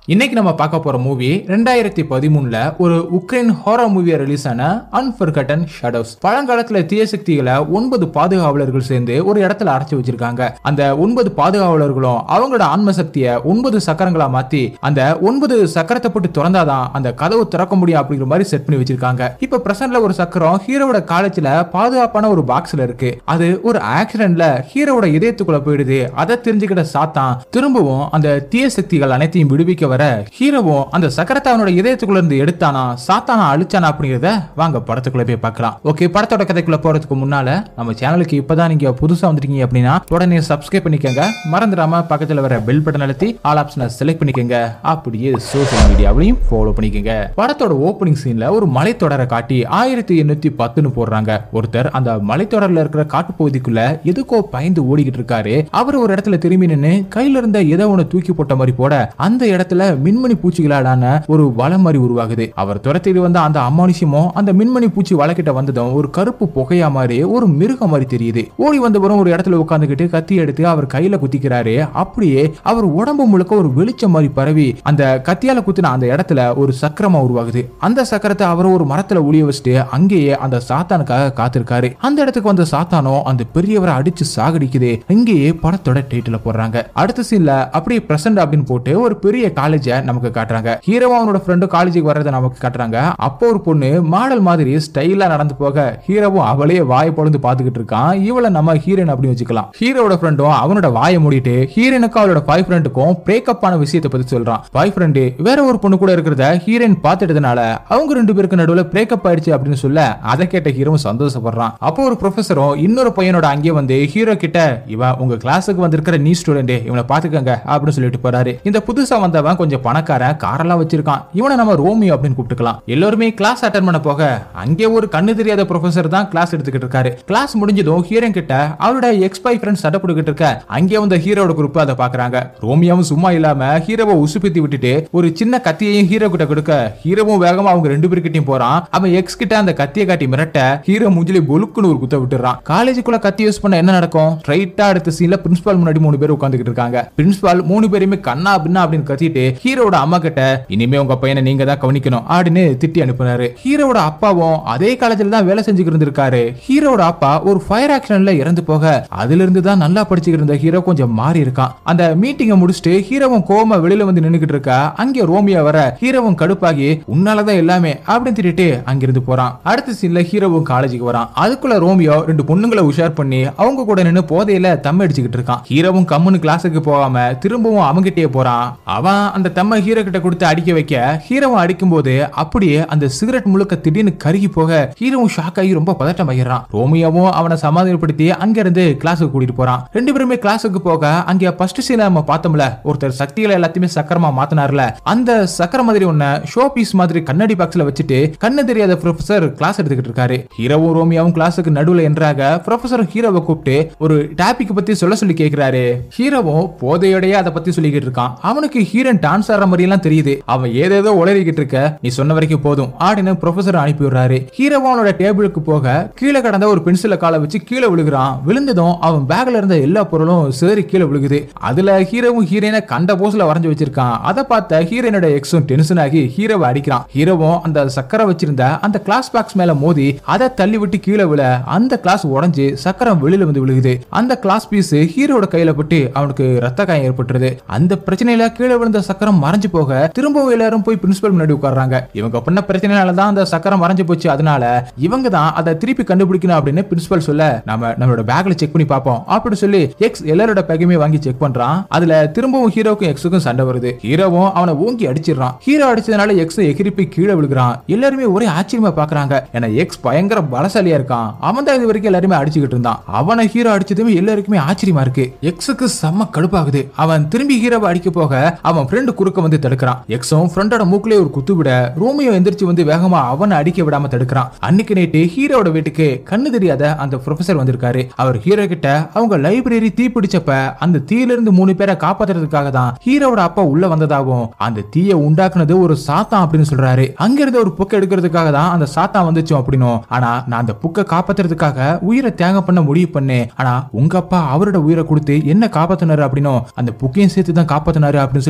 இன்னைக்கு நம்ம பார்க்க போற மூவி ரெண்டாயிரத்தி பதிமூணுல ஒரு உக்ரைன் ஹாரர் மூவியா ரிலீஸ் ஆன அன்ஃபர்கட்டன் ஷேடோஸ் பழங்காலத்துல தீய சக்திகளை ஒன்பது பாதுகாவலர்கள் சேர்ந்து ஒரு இடத்துல அடைச்சு வச்சிருக்காங்க அந்த ஒன்பது பாதுகாவலர்களும் அவங்களோட ஆன்ம சக்தியை ஒன்பது சக்கரங்களா மாத்தி அந்த ஒன்பது சக்கரத்தை போட்டு திறந்தாதான் அந்த கதவு திறக்க முடியும் அப்படிங்கிற மாதிரி செட் பண்ணி வச்சிருக்காங்க இப்ப பிரசன்ட்ல ஒரு சக்கரம் ஹீரோவோட காலேஜ்ல பாதுகாப்பான ஒரு பாக்ஸ்ல இருக்கு அது ஒரு ஆக்சிடென்ட்ல ஹீரோவோட இதயத்துக்குள்ள போயிடுது அதை தெரிஞ்சுக்கிட்ட சாத்தான் திரும்பவும் அந்த தீய சக்திகள் அனைத்தையும் விடுவிக்க வர ஹீரோவும் அந்த சக்கரத்தை அவனோட இதயத்துக்குள்ள இருந்து எடுத்தானா சாத்தானா அழிச்சானா அப்படிங்கறத வாங்க படத்துக்குள்ள போய் பார்க்கலாம் ஓகே படத்தோட கதைக்குள்ள போறதுக்கு முன்னால நம்ம சேனலுக்கு இப்பதான் நீங்க புதுசா வந்திருக்கீங்க அப்படின்னா உடனே சப்ஸ்கிரைப் பண்ணிக்கோங்க மறந்துடாம பக்கத்துல வர பெல் பட்டன் அழுத்தி ஆல் ஆப்ஷனை செலக்ட் பண்ணிக்கோங்க அப்படியே சோஷியல் மீடியாவிலையும் ஃபாலோ பண்ணிக்கோங்க படத்தோட ஓப்பனிங் சீன்ல ஒரு மலைத்தொடரை காட்டி ஆயிரத்தி எண்ணூத்தி பத்துன்னு போடுறாங்க ஒருத்தர் அந்த மலைத்தொடர்ல இருக்கிற காட்டுப்பகுதிக்குள்ள எதுக்கோ பயந்து ஓடிக்கிட்டு இருக்காரு அவர் ஒரு இடத்துல திரும்பி நின்னு கையில இருந்த ஏதோ ஒண்ணு தூக்கி போட்ட மாதிரி போட அந்த இடத்துல மின்மணி பூச்சிகளாலான ஒரு வலை மாதிரி உருவாகுது அவர் துரத்திட்டு வந்த அந்த அமானுஷமும் அந்த மின்மணி பூச்சி வலைக்கிட்ட வந்ததும் ஒரு கருப்பு புகையா மாதிரி ஒரு மிருகம் மாதிரி தெரியுது ஓடி வந்தவரும் ஒரு இடத்துல உட்காந்துக்கிட்டு கத்தி எடுத்து அவர் கையில குத்திக்கிறாரு அப்படியே அவர் உடம்பு முழுக்க ஒரு வெளிச்சம் மாதிரி பரவி அந்த கத்தியால குத்தின அந்த இடத்துல ஒரு சக்கரமா உருவாகுது அந்த சக்கரத்தை அவர் ஒரு மரத்துல ஒளிய வச்சுட்டு அங்கேயே அந்த சாத்தானுக்காக காத்திருக்காரு அந்த இடத்துக்கு வந்த சாத்தானோ அந்த பெரியவரை அடிச்சு சாகடிக்குது இங்கேயே படத்தோட டைட்டில் போடுறாங்க அடுத்த சீன்ல அப்படியே பிரசன்ட் அப்படின்னு போட்டு ஒரு பெரிய காலேஜ நமக்கு காட்டுறாங்க ஹீரோவா அவனோட ஃப்ரெண்டு காலேஜுக்கு வர்றதை நமக்கு காட்டுறாங்க அப்போ ஒரு பொண்ணு மாடல் மாதிரி ஸ்டைலா நடந்து போக ஹீரோவும் அவளே வாயை பொழுது பாத்துக்கிட்டு இருக்கான் இவளை நம்ம ஹீரோயின் அப்படின்னு வச்சுக்கலாம் ஹீரோட ஃப்ரெண்டும் அவனோட வாயை மூடிட்டு ஹீரோனுக்கும் அவளோட பாய் ஃப்ரெண்டுக்கும் பிரேக்கப் ஆன விஷயத்தை பத்தி சொல்றான் பாய் ஃப்ரெண்டு வேற ஒரு பொண்ணு கூட இருக்கிறத ஹீரோயின் பார்த்துட்டதுனால அவங்க ரெண்டு பேருக்கு நடுவுல பிரேக்கப் ஆயிடுச்சு அப்படின்னு சொல்ல அதை கேட்ட ஹீரோவும் சந்தோஷப்படுறான் அப்போ ஒரு ப்ரொஃபஸரும் இன்னொரு பையனோட அங்கே வந்து ஹீரோ கிட்ட இவன் உங்க கிளாஸுக்கு வந்திருக்கிற நீ ஸ்டூடெண்ட் இவனை பாத்துக்கங்க அப்படின்னு சொல்லிட்டு போறாரு இந்த புதுசா வந்தவன் கொஞ்சம் பணக்காரன் காரெல்லாம் வச்சிருக்கான் இவனை நம்ம ரோமியோ அப்படின்னு கூப்பிட்டுக்கலாம் எல்லாருமே கிளாஸ் அட்டன் பண்ண போக அங்கே ஒரு கண்ணு தெரியாத ப்ரொஃபசர் தான் கிளாஸ் எடுத்துக்கிட்டு இருக்காரு கிளாஸ் முடிஞ்சதும் ஹீரோ கிட்ட அவரோட எக்ஸ் பாய் ஃப்ரெண்ட் சண்டை போட்டுக்கிட்டு இருக்க அங்கே வந்த ஹீரோட குரூப் அதை பாக்குறாங்க ரோமியாவும் சும்மா இல்லாம ஹீரோவை உசுப்பித்தி விட்டுட்டு ஒரு சின்ன கத்தியையும் ஹீரோ கிட்ட கொடுக்க ஹீரோவும் வேகமா அவங்க ரெண்டு பேர்கிட்டயும் போறான் அவன் எக்ஸ் கிட்ட அந்த கத்தியை காட்டி மிரட்ட ஹீரோ மூஞ்சிலே பொலுக்குன்னு ஒரு குத்த விட்டுறான் காலேஜுக்குள்ள கத்தி யூஸ் பண்ண என்ன நடக்கும் ஸ்ட்ரைட்டா அடுத்த சீன்ல பிரின்சிபால் முன்னாடி மூணு பேர் உட்காந்துக்கிட்டு இருக்காங்க பிரின்சிபால் மூணு பேருமே கண்ணா பின்னா அப்படின்னு கத்திட்டு ஹீரோட அம்மா கிட்ட இனிமே உங்க பையனை நீங்க தான் கவனிக்கணும் அப்படின்னு திட்டி அனுப்புனாரு ஹீரோட அப்பாவும் அதே காலேஜ்ல தான் வேலை செஞ்சுக்கிட்டு இருந்திருக்காரு ஹீரோட அப்பா ஒரு ஃபயர் ஆக்சிடென்ட்ல இறந்து போக அதுல இருந்து தான் நல்லா படிச்சுக்கிட்டு இருந்த ஹீரோ கொஞ்சம் மாறி இருக்கான் அந்த மீட்டிங்கை முடிச்சுட்டு ஹீரோவும் கோவமா வெளியில வந்து நின்னுகிட்டு இருக்கா அங்கே ரோமியா வர ஹீரோவும் கடுப்பாகி உன்னாலதான் எல்லாமே அப்படின்னு திட்டிட்டு அங்கிருந்து போறான் அடுத்த சீன்ல ஹீரோவும் காலேஜுக்கு வரான் அதுக்குள்ள ரோமியோ ரெண்டு பொண்ணுங்களை உஷார் பண்ணி அவங்க கூட நின்னு போதையில தம் அடிச்சுக்கிட்டு இருக்கான் ஹீரோவும் கம்முன்னு கிளாஸுக்கு போகாம திரும்பவும் அவங்கிட்டே போறான் அவன் அந்த தம்ம ஹீரோ கிட்ட கொடுத்து அடிக்க வைக்க ஹீரோவும் அடிக்கும் போது அப்படியே அந்த சிகரெட் முழுக்க திடீர்னு கருகி போக ஹீரோவும் ஷாக் ஆகி ரொம்ப பதட்டம் ஆகிடுறான் ரோமியோவும் அவனை சமாதானப்படுத்தி அங்க இருந்து கிளாஸுக்கு கூட்டிட்டு போறான் ரெண்டு பேருமே கிளாஸுக்கு போக அங்க ஃபர்ஸ்ட் சீனை நம்ம பார்த்தோம்ல ஒருத்தர் சக்திகளை எல்லாத்தையுமே சக்கரமா மாத்தினார்ல அந்த சக்கர மாதிரி ஒன்ன ஷோ பீஸ் மாதிரி கண்ணாடி பாக்ஸ்ல வச்சுட்டு கண்ணு தெரியாத ப்ரொஃபசர் கிளாஸ் எடுத்துக்கிட்டு இருக்காரு ஹீரோவும் ரோமியாவும் கிளாஸுக்கு நடுவுல என்றாக ப்ரொஃபசர் ஹீரோவை கூப்பிட்டு ஒரு டாபிக் பத்தி சொல்ல சொல்லி கேக்குறாரு ஹீரோவும் போதையோடய அதை பத்தி சொல்லிக்கிட்டு இருக்கான் அவனுக்கு ஹீரோன் டான்ஸ் ஆடுற மாதிரி எல்லாம் தெரியுது அவன் ஏதேதோ உளறிக்கிட்டு இருக்க நீ சொன்ன வரைக்கும் போதும் ஆடினு ப்ரொஃபசர் அனுப்பி விடுறாரு ஹீரோவும் அவனோட டேபிளுக்கு போக கீழே கடந்த ஒரு பென்சில காலை வச்சு கீழே விழுகிறான் விழுந்ததும் அவன் பேக்ல இருந்த எல்லா பொருளும் சேரி கீழே விழுகுது அதுல ஹீரோவும் ஹீரோயினை கண்ட போஸ்ல வரைஞ்சு வச்சிருக்கான் அதை பார்த்த ஹீரோயினோட எக்ஸும் டென்ஷன் ஆகி ஹீரோவை அடிக்கிறான் ஹீரோவும் அந்த சக்கரை வச்சிருந்த அந்த கிளாஸ் பாக்ஸ் மேல மோதி அதை தள்ளி விட்டு கீழே விழ அந்த கிளாஸ் உடைஞ்சு சக்கரம் வெளியில வந்து விழுகுது அந்த கிளாஸ் பீஸ் ஹீரோட கையில பட்டு அவனுக்கு ரத்த காயம் ஏற்பட்டுருது அந்த பிரச்சனையில கீழே விழுந்த சக்கரம் மறைஞ்சு போக திரும்பவும் எல்லாரும் போய் பிரின்சிபல் முன்னாடி உட்கார்றாங்க இவங்க பண்ண பிரச்சனையால தான் அந்த சக்கரம் மறைஞ்சு போச்சு அதனால இவங்க தான் அதை திருப்பி கண்டுபிடிக்கணும் அப்படின்னு பிரின்சிபல் சொல்ல நம்ம நம்மளோட பேக்ல செக் பண்ணி பார்ப்போம் அப்படின்னு சொல்லி எக்ஸ் எல்லாரோட பேக்குமே வாங்கி செக் பண்றான் அதுல திரும்பவும் ஹீரோக்கும் எக்ஸுக்கும் சண்டை வருது ஹீரோவும் அவனை ஓங்கி அடிச்சிடுறான் ஹீரோ அடிச்சதுனால எக்ஸ் எகிரி போய் கீழே விழுகிறான் எல்லாருமே ஒரே ஆச்சரியமா பாக்குறாங்க ஏன்னா எக்ஸ் பயங்கர பலசாலியா இருக்கான் அவன் தான் இது வரைக்கும் எல்லாருமே அடிச்சுக்கிட்டு இருந்தான் அவனை ஹீரோ அடிச்சதுமே எல்லாருக்குமே ஆச்சரியமா இருக்கு எக்ஸுக்கு செம்ம கடுப்பாகுது அவன் திரும்பி ஹீரோவை அடிக்க போக அவன் ஃப்ரெண்டு குறுக்க வந்து தடுக்கிறான் எக்ஸும் ஃப்ரெண்டோட மூக்கிலே ஒரு குத்து விட ரோமியோ எந்திரிச்சு வந்து வேகமா அவனை அடிக்க விடாம தடுக்கிறான் அன்னைக்கு நைட்டு ஹீரோட வீட்டுக்கு கண்ணு தெரியாத அந்த ப்ரொஃபசர் வந்திருக்காரு அவர் ஹீரோ கிட்ட அவங்க லைப்ரரி தீ பிடிச்சப்ப அந்த தீயில இருந்து மூணு பேரை காப்பாத்துறதுக்காக தான் ஹீரோவோட அப்பா உள்ள வந்ததாகவும் அந்த தீயை உண்டாக்குனது ஒரு சாத்தான் அப்படின்னு சொல்றாரு அங்க இருந்து ஒரு புக்கை எடுக்கிறதுக்காக தான் அந்த சாத்தான் வந்துச்சு அப்படின்னும் ஆனா நான் அந்த புக்கை காப்பாத்துறதுக்காக உயிரை தியாகம் பண்ண முடிவு பண்ணேன் ஆனா உங்க அப்பா அவரோட உயிரை கொடுத்து என்ன காப்பாத்தினாரு அப்படின்னும் அந்த புக்கையும் சேர்த்து தான் காப்பாத்தினாரு அப்படின்னு சொல்லி ஒரு பெரிய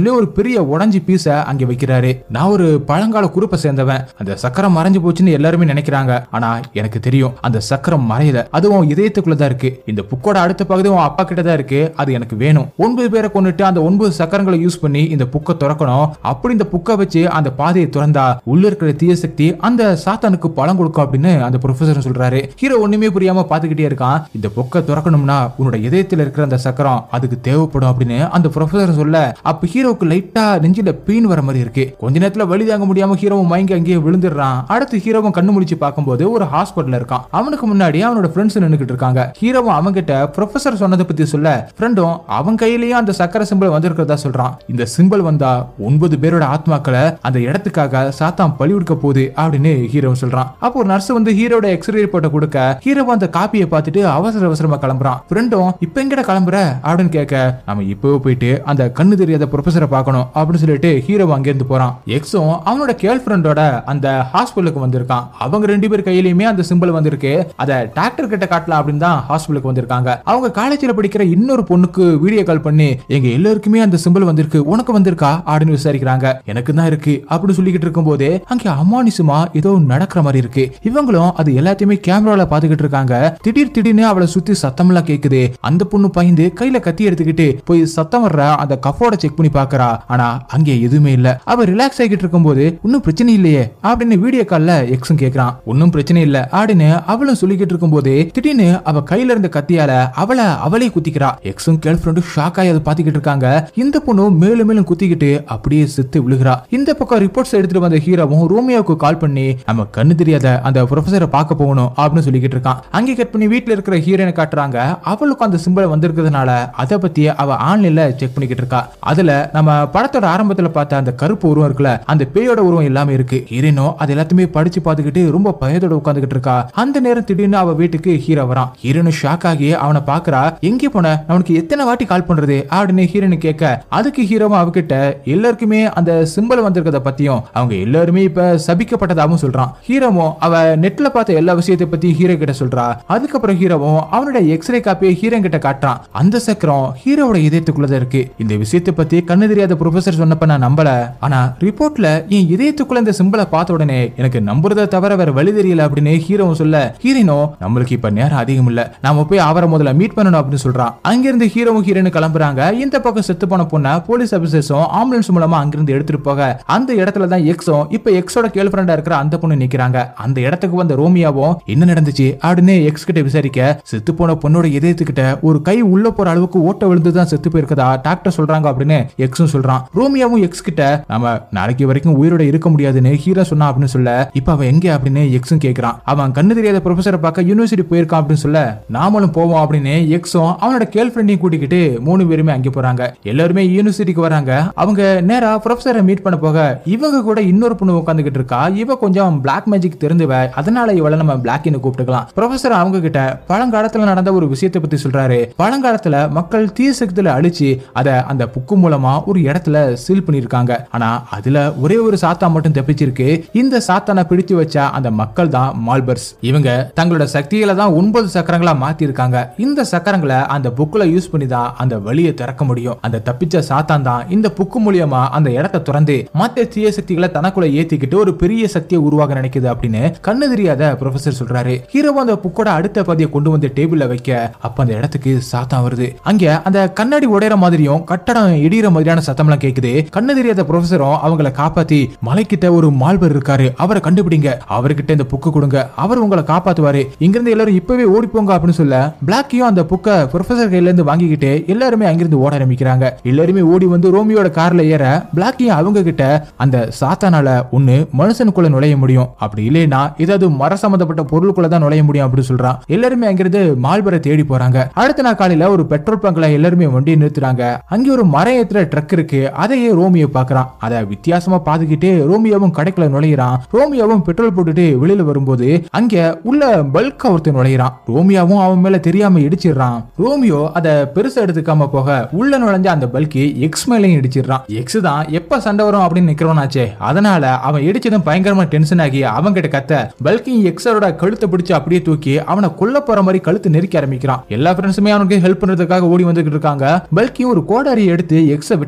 பெரிய உடஞ்சி பீஸ அங்க வைக்கிறாரு நான் ஒரு பழங்கால குரூப்பை சேர்ந்தவன் அந்த சக்கரம் மறைஞ்சு போச்சுன்னு எல்லாருமே நினைக்கிறாங்க ஆனா எனக்கு தெரியும் அந்த சக்கரம் மறையல அதுவும் இதயத்துக்குள்ள தான் இருக்கு இந்த புக்கோட அடுத்த பகுதி உன் அப்பா கிட்ட தான் இருக்கு அது எனக்கு வேணும் ஒன்பது பேரை கொண்டுட்டு அந்த ஒன்பது சக்கரங்களை யூஸ் பண்ணி இந்த புக்கை திறக்கணும் அப்படி இந்த புக்கை வச்சு அந்த பாதையை திறந்தா உள்ள இருக்கிற தீய சக்தி அந்த சாத்தானுக்கு பழம் கொடுக்கும் அப்படின்னு அந்த ப்ரொஃபசர் சொல்றாரு ஹீரோ ஒண்ணுமே புரியாம பாத்துக்கிட்டே இருக்கான் இந்த புக்கை திறக்கணும்னா உன்னோட இதயத்துல இருக்கிற அந்த சக்கரம் அதுக்கு தேவைப்படும் அப்படின்னு அந்த ப்ரொஃபசர் சொல்ல அப்ப ஹீரோக்கு லைட்டா நெஞ்சில பெயின் வர மாதிரி இருக்கு கொஞ்ச நேரத்துல வலி தாங்க முடியாம ஹீரோவும் மயங்கி அங்கேயே விழுந்துடுறான் அடுத்து ஹீரோவும் கண்ணு முழிச்சு பார்க்கும்போது ஒரு ஹாஸ்பிட்டல் இருக்கான் அவனுக்கு முன்னாடி அவனோட ஃப்ரெண்ட்ஸ் நின்னுக்கிட்டு இருக்காங்க ஹீரோவும் அவங்கிட்ட ப்ரொஃபசர் சொன்னதை பத்தி சொல்ல ஃப்ரெண்டும் அவன் கையிலயும் அந்த சக்கர சிம்பிள் வந்திருக்கிறதா சொல்றான் இந்த சிம்பிள் வந்தா ஒன்பது பேரோட ஆத்மாக்களை அந்த இடத்துக்காக சாத்தான் பழி கொடுக்க போகுது அப்படின்னு ஹீரோ சொல்றான் அப்போ ஒரு நர்ஸ் வந்து ஹீரோட எக்ஸ்ரே ரிப்போர்ட்டை கொடுக்க ஹீரோ அந்த காப்பியை பார்த்துட்டு அவசர அவசரமா கிளம்புறான் ஃப்ரெண்டும் இப்ப எங்கட கிளம்புற அப்படின்னு கேட்க நம்ம இப்பவே போயிட்டு அந்த கண்ணு தெரியாத ப்ரொஃபசரை பார்க்கணும் அப்படின்னு சொல்லிட்டு ஹீரோ அங்கிருந்து போறான் எக்ஸும் அவனோட கேர்ள் ஃப்ரெண்டோட அந்த ஹாஸ்பிட்டலுக்கு வந்திருக்கான் அவங்க ரெண்டு பேர் கையிலயுமே அந்த சிம்பிள் வந்திருக்கு அதை டாக்டர் கிட்ட காட்டலாம் அப்படின்னு தான் ஹாஸ்பிட்டலுக்கு வந்திருக்காங்க அவங்க காலேஜ்ல படிக்கிற இன்னொரு பொண்ணுக்கு வீடியோ கால் பண்ணி எங்க எல்லாருக்குமே அந்த சிம்பிள் வந்திருக்கு உனக்கு வந்திருக்கா அப்படின்னு விசாரிக்கிறாங்க எனக்கு தான் இருக்கு அப்படின்னு சொல்லிக்கிட்டு இருக்கும்போது அங்க அமானுஷமா ஏதோ நடக்கிற மாதிரி இருக்கு இவங்களும் அது எல்லாத்தையுமே கேமரால பாத்துக்கிட்டு இருக்காங்க திடீர் திடீர்னு அவளை சுத்தி சத்தம்லாம் கேக்குது அந்த பொண்ணு பயந்து கையில கத்தி எடுத்துக்கிட்டு போய் சத்தம் வர்ற அந்த கஃபோட செக் பண்ணி பாக்குறா ஆனா அங்கே எதுவுமே இல்ல அவ ரிலாக்ஸ் ஆகிட்டு இருக்கும்போது ஒன்னும் பிரச்சனை இல்லையே அப்படின்னு வீடியோ கால்ல எக்ஸும் கேக்குறான் ஒன்னும் பிரச்சனை இல்ல அப்படின்னு அவளும் சொல்லிக்கிட்டு இருக்கும்போது திடீர்னு அவ கையில இருந்த கத்தியால அவளை அவளே குத்திக்கிறா எக்ஸும் கேர்ள் ஃப்ரெண்டும் ஷாக் ஆகி அதை பாத்துக்கிட்டு இருக்காங்க இந்த பொண்ணு மேலும் மேலும் குத்திக்கிட்டு அப்படியே செத்து விழுகிறா இந்த பக்கம் ரிப்போர்ட்ஸ் எடுத்துட்டு வந்த ஹீரோவும் ரோமியோவுக்கு கால் பண்ணி நம்ம கண்ணு தெரியாத அந்த ப்ரொஃபசரை பார்க்க போகணும் அப்படின்னு சொல்லிக்கிட்டு இருக்கான் அங்கே கட் பண்ணி வீட்ல இருக்கிற ஹீரோனை காட்டுறாங்க அவளுக்கும் அந்த சிம்பிள் வந்திருக்கிறதுனால அதை பத்தி அவ ஆன்லைன்ல செக் பண்ணிக்கிட்டு இருக்கா அதுல நம்ம படத்தோட ஆரம்பத்துல பார்த்த அந்த கருப்பு உருவம் இருக்குல்ல அந்த பேயோட உருவம் எல்லாமே இருக்கு ஹீரோனோ அது எல்லாத்தையுமே படிச்சு பார்த்துக்கிட்டு ரொம்ப பயத்தோட உட்காந்துக்கிட்டு இருக்கா அந்த நேரம் திடீர்னு அவ வீட்டுக்கு ஹீரோ வரான் ஹீரோனு ஷாக் ஆகி அவனை பாக்குறா எங்கே போன அவனுக்கு எத்தனை வாட்டி கால் பண்றது அப்படின்னு ஹீரோனு கேட்க அதுக்கு ஹீரோவும் அவகிட்ட எல்லாருக்குமே அந்த சிம்பிள் வந்திருக்கிறத பத்தியும் அவங்க எல்லாருமே இப்ப சபிக்கப்பட்டதாகவும் சொல்றான் ஹீரோவும் அவ நெட்ல பார்த்த எல்லா விஷயத்தை பத்தி ஹீரோ கிட்ட சொல்றா அதுக்கப்புறம் ஹீரோவும் அவனோட எக்ஸ்ரே காப்பியை ஹீரோ கிட்ட காட்டுறான் அந்த சக்கரம் ஹீரோவோட இதயத்துக்குள்ளதான் இருக்கு இந்த விஷயத்தை பத்தி கண்ணு தெரியாத ப்ரொஃபசர் சொன்னப்ப நான் நம்பல ஆனா ரிப்போர்ட்ல என் இதயத்துக்குள்ள இந்த சிம்பிளை பார்த்த உடனே எனக்கு நம்புறதை தவிர வேற வழி தெரியல அப்படின்னு ஹீரோவும் சொல்ல ஹீரோனோ நம்மளுக்கு இப்ப நேரம் அதிகம் இல்ல நாம போய் அவரை முதல்ல மீட் பண்ணணும் அப்படின்னு சொல்றான் அங்கிருந்து ஹீரோவும் ஹீரோனு கிளம்புறாங்க இந்த பக்கம் செத்து போன பொண்ண போலீஸ் ஆபீசர்ஸும் ஆம்புலன்ஸ் மூலமா அங்கிருந்து எடுத்துட்டு போக அந்த இடத்துல தான் எக்ஸும் இப்ப எக்ஸோட கேர்ள் ஃப்ரெண்டா இருக்கிற அந்த பொண்ணு நிக்கிறாங்க அந்த இடத்துக்கு வந்த ரோமியாவும் என்ன நடந்துச்சு அப்படின்னு எக்ஸ் கிட்ட விசாரிக்க செத்து போன பொண்ணோட இதயத்துக்கிட்ட ஒரு கை உள்ள போற அளவுக்கு ஓட்ட விழுந்து தான் செத்து போயிருக்கதா டாக்டர் சொல்றாங்க அப்படின்னு எக்ஸும் சொல்றான் ரோமியாவும் எக்ஸ் கிட்ட நம்ம நாளைக்கு வரைக்கும் உயிரோட இருக்க முடியாதுன்னு ஹீரோ சொன்னா அப்படின்னு சொல்ல இப்ப அவன் எங்க அப்படின்னு எக்ஸும் கேக்குறான் அவன் கண்ணு தெரியாத ப்ரொஃபசரை பார்க்க யூனிவர்சிட்டி போயிருக்கான் அப்படின்னு சொல்ல நாமளும் போவோம் அப்படின்னு எக்ஸும் அவனோட கேர்ள் ஃப்ரெண்டையும் கூட்டிக்கிட்டு மூணு பேருமே அங்கே போறாங்க எல்லாருமே யூனிவர்சிட்டிக்கு வராங்க அவங்க நேரா ப்ரொஃபசரை மீட் பண்ண போக இவங்க கூட இன்னொரு பொண்ணு உட்காந்துக்கிட்டு இருக்கா இவ கொஞ்சம் பிளாக் மேஜிக் தெரிஞ்சுவ அதனால இவளை நம்ம பிளாக்னு கூப்பிட்டுக்கலாம் ப்ரொஃபசர் அவங்க கிட்ட பழங்காலத்துல நடந்த ஒரு விஷயத்தை பத்தி சொல்றாரு பழங்காலத்துல மக்கள் தீய சக்தியில அழிச்சு அத அந்த புக்கு மூலமா ஒரு இடத்துல சீல் பண்ணிருக்காங்க ஆனா அதுல ஒரே ஒரு சாத்தா மட்டும் தப்பிச்சிருக்கு இந்த சாத்தானை பிடிச்சு வச்ச அந்த மக்கள் தான் மால்பர்ஸ் இவங்க தங்களோட சக்திகளை தான் ஒன்பது சக்கரங்களா மாத்தி இருக்காங்க இந்த சக்கரங்களை அந்த புக்ல யூஸ் பண்ணி தான் அந்த வழியை திறக்க முடியும் அந்த தப்பிச்ச சாத்தான் தான் இந்த புக்கு மூலியமா அந்த இடத்தை திறந்து மத்த தீய சக்திகளை தனக்குள்ள ஏத்திக்கிட்டு ஒரு பெரிய சக்தியை உருவாக நினைக்குது அப்படின்னு கண்ணு தெரியாத ப்ரொஃபசர் சொல்றாரு ஹீரோ அந்த புக்கோட அடுத்த பதியை கொண்டு வந்து டேபிள்ல வைக்க அப்ப அந்த இடத்துக்கு சாத்தான் வருது அங்க அந்த கண்ணாடி உடையற மாதிரியும் கட்டடம் இடிகிற மாதிரியான சத்தம்லாம் கேக்குது கண்ணு தெரியாத ப்ரொஃபசரும் அவங்கள காப்பாத்தி மலைக்கிட்ட ஒரு மால்பர் இருக்காரு அவரை கண்டுபிடிங்க அவர்கிட்ட இந்த புக்கு கொடுங்க அவர் உங்களை காப்பாத்துவாரு இங்கிருந்து எல்லாரும் இப்பவே ஓடி போங்க அப்படின்னு சொல்ல பிளாக்கியும் அந்த புக்கை ப்ரொஃபசர் கையில இருந்து வாங்கிக்கிட்டு எல்லாருமே அங்கிருந்து ஓட ஆரம்பிக்கிறாங்க எல்லாருமே ஓடி வந்து ரோமியோட கார்ல ஏற பிளாக்கியும் அவங்க கிட்ட அந்த சாத்தானால ஒண்ணு மனுஷனுக்குள்ள நுழைய முடியும் அப்படி இல்லைன்னா ஏதாவது மர சம்பந்தப்பட்ட பொருளுக்குள்ள தான் நுழைய முடியும் அப்படின்னு சொல்றான் எல்லாருமே அங்கிருந்து மால்பரை தேடி போறாங்க அடுத்த நாள் காலையில ஒரு பெட்ரோல் பங்க்ல எல்லாருமே வண்டியை நிறுத்துறாங்க அங்கே ஒரு மரம் ஏத்துற ட்ரக் இருக்கு அதையே ரோமியோ பாக்குறான் அதை வித்தியாசமா பாத்துக்கிட்டு ரோமியோவும் கடைக்குள்ள நுழையிறான் ரோமியோவும் பெட்ரோல் போட்டுட்டு வெளியில வரும்போது அங்க உள்ள பல்கா ஒருத்தன் நுழையிறான் ரோமியோவும் அவன் மேல தெரியாம இடிச்சிடுறான் ரோமியோ அதை பெருசா எடுத்துக்காம போக உள்ள நுழைஞ்ச அந்த பல்கி எக்ஸ் மேலையும் இடிச்சிடுறான் எக்ஸ் தான் எப்ப சண்டை வரும் அப்படின்னு நிக்கிறவனாச்சே அதனால அவன் இடிச்சதும் பயங்கரமா டென்ஷன் ஆகி அவன் கிட்ட கத்த பல்கி எக்ஸரோட கழுத்தை பிடிச்சு அப்படியே தூக்கி அவனை கொல்ல போற மாதிரி கழுத்து நெருக்கி ஆரம்பிக்கிறான் எல்லா ஃப்ரெண்ட்ஸுமே அவனுக்கு ஹெல்ப் பண்றதுக்காக ஓடி வந்துகிட்டு இருக்காங்க பல்கி ஒரு கோடாரி எடுத்து எக்ஸ விட்ட போக